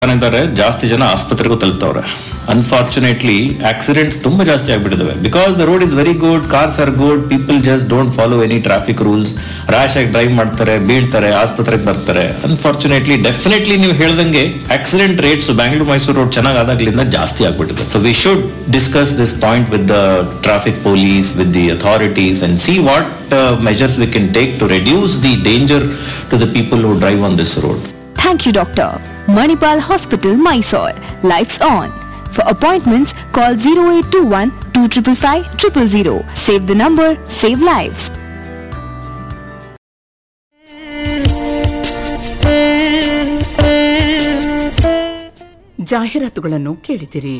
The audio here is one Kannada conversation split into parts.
ಇದ್ದಾರೆ ಜಾಸ್ತಿ ಜನ ಆಸ್ಪತ್ರೆಗೂ ತಲುಪ್ತವ್ರೆ ಅನ್ಫಾರ್ಚುನೇಟ್ಲಿ ಆಕ್ಸಿಡೆಂಟ್ಸ್ ತುಂಬಾ ಜಾಸ್ತಿ ಆಗ್ಬಿಟ್ಟಿದಾವೆ because the road is very good cars are good people just don't follow any traffic rules rash ಆಗಿ ಡ್ರೈವ್ ಮಾಡ್ತಾರೆ ಬೀಳ್ತಾರೆ ಆಸ್ಪತ್ರೆಗೆ ಬರ್ತಾರೆ ಅನ್ಫಾರ್ಚುನೇಟ್ಲಿ ಡೆಫಿನೆಟ್ಲಿ ನೀವು ಹೇಳ್ದಂಗೆ accident rates Bangalore Mysore road ಚೆನ್ನಾಗಿ ಆದಾಗ್ಲಿಂದ ಜಾಸ್ತಿ ಆಗ್ಬಿಟ್ಟಿದೆ so we should discuss this point with the traffic police with the authorities and see what measures we can take to reduce the danger to the people who drive on this road Thank you, Doctor. Manipal Hospital, Mysore. Life's on. For appointments, call 0821 255 000. Save the number, save lives. ಜಾಹೀರಾತುಗಳನ್ನು ಕೇಳಿದಿರಿ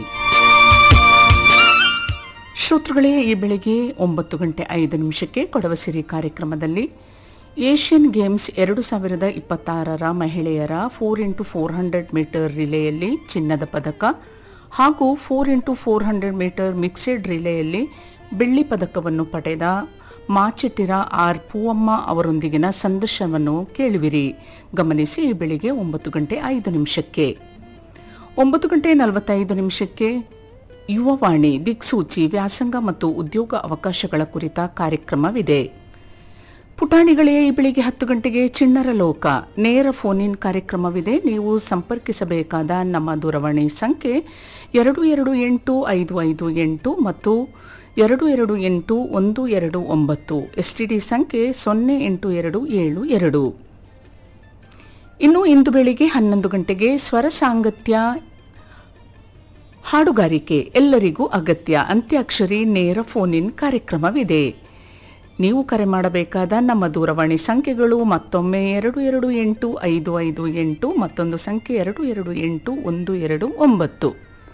ಶ್ರೋತೃಗಳೇ ಈ ಬೆಳಿಗ್ಗೆ ಒಂಬತ್ತು ಗಂಟೆ ಐದು ನಿಮಿಷಕ್ಕೆ ಕೊಡವಸಿರಿ ಕಾರ್ಯಕ್ರಮದಲ್ಲಿ ಏಷ್ಯನ್ ಗೇಮ್ಸ್ ಎರಡು ಸಾವಿರದ ಇಪ್ಪತ್ತಾರರ ಮಹಿಳೆಯರ four into four hundred metre ರಿಲೆಯಲ್ಲಿ ಚಿನ್ನದ ಪದಕ ಹಾಗೂ four into four hundred metre mixed ರಿಲೆಯಲ್ಲಿ ಬೆಳ್ಳಿ ಪದಕವನ್ನು ಪಡೆದ ಮಾಚಿಟ್ಟಿರ ಆರ್ ಪೂವಮ್ಮ ಅವರೊಂದಿಗಿನ ಸಂದರ್ಶನವನ್ನು ಕೇಳುವಿರಿ ಗಮನಿಸಿ ಈ ಬೆಳಿಗ್ಗೆ ಒಂಬತ್ತು ಗಂಟೆ ಐದು ನಿಮಿಷಕ್ಕೆ ಒಂಬತ್ತು ಗಂಟೆ ನಲವತ್ತೈದು ನಿಮಿಷಕ್ಕೆ ಯುವವಾಣಿ ದಿಕ್ಸೂಚಿ ವ್ಯಾಸಂಗ ಮತ್ತು ಉದ್ಯೋಗ ಅವಕಾಶಗಳ ಕುರಿತ ಕಾರ್ಯಕ್ರಮವಿದೆ ಪುಟಾಣಿಗಳೇ ಈ ಬೆಳಿಗ್ಗೆ ಹತ್ತು ಗಂಟೆಗೆ ಚಿಣ್ಣರ ಲೋಕ ನೇರ ಫೋನ್ ಇನ್ ಕಾರ್ಯಕ್ರಮವಿದೆ ನೀವು ಸಂಪರ್ಕಿಸಬೇಕಾದ ನಮ್ಮ ದೂರವಾಣಿ ಸಂಖ್ಯೆ ಎರಡು ಎರಡು ಎಂಟು ಐದು ಐದು ಎಂಟು ಮತ್ತು ಎರಡು ಎರಡು ಎಂಟು ಒಂದು ಎರಡು ಒಂಬತ್ತು ಎಸ್ಟಿಡಿ ಸಂಖ್ಯೆ ಸೊನ್ನೆ ಎಂಟು ಎರಡು ಏಳು ಎರಡು ಇನ್ನು ಇಂದು ಬೆಳಿಗ್ಗೆ ಹನ್ನೊಂದು ಗಂಟೆಗೆ ಸ್ವರ ಸಾಂಗತ್ಯ ಹಾಡುಗಾರಿಕೆ ಎಲ್ಲರಿಗೂ ಅಗತ್ಯ ಅಂತ್ಯಾಕ್ಷರಿ ನೇರ ಫೋನ್ ಇನ್ ಕಾರ್ಯಕ್ರಮವಿದೆ ನೀವು ಕರೆ ಮಾಡಬೇಕಾದ ನಮ್ಮ ದೂರವಾಣಿ ಸಂಖ್ಯೆಗಳು ಮತ್ತೊಮ್ಮೆ ಎರಡು ಎರಡು ಎಂಟು ಐದು ಐದು ಎಂಟು ಮತ್ತೊಂದು ಸಂಖ್ಯೆ ಎರಡು ಎರಡು ಎಂಟು ಒಂದು ಎರಡು ಒಂಬತ್ತು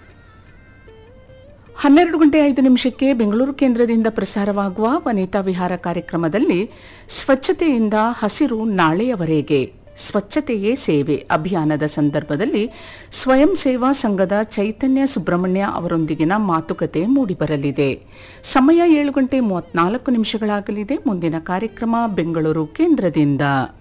ಹನ್ನೆರಡು ಗಂಟೆ ಐದು ನಿಮಿಷಕ್ಕೆ ಬೆಂಗಳೂರು ಕೇಂದ್ರದಿಂದ ಪ್ರಸಾರವಾಗುವ ವನಿತಾ ವಿಹಾರ ಕಾರ್ಯಕ್ರಮದಲ್ಲಿ ಸ್ವಚ್ಛತೆಯಿಂದ ಹಸಿರು ನಾಳೆಯವರೆಗೆ ಸ್ವಚ್ಛತೆಯೇ ಸೇವೆ ಅಭಿಯಾನದ ಸಂದರ್ಭದಲ್ಲಿ ಸ್ವಯಂ ಸೇವಾ ಸಂಘದ ಚೈತನ್ಯ ಸುಬ್ರಹ್ಮಣ್ಯ ಅವರೊಂದಿಗಿನ ಮಾತುಕತೆ ಮೂಡಿಬರಲಿದೆ ಸಮಯ ಏಳು ಗಂಟೆ ಮೂವತ್ನಾಲ್ಕು ನಿಮಿಷಗಳಾಗಲಿದೆ ಮುಂದಿನ ಕಾರ್ಯಕ್ರಮ ಬೆಂಗಳೂರು ಕೇಂದ್ರದಿಂದ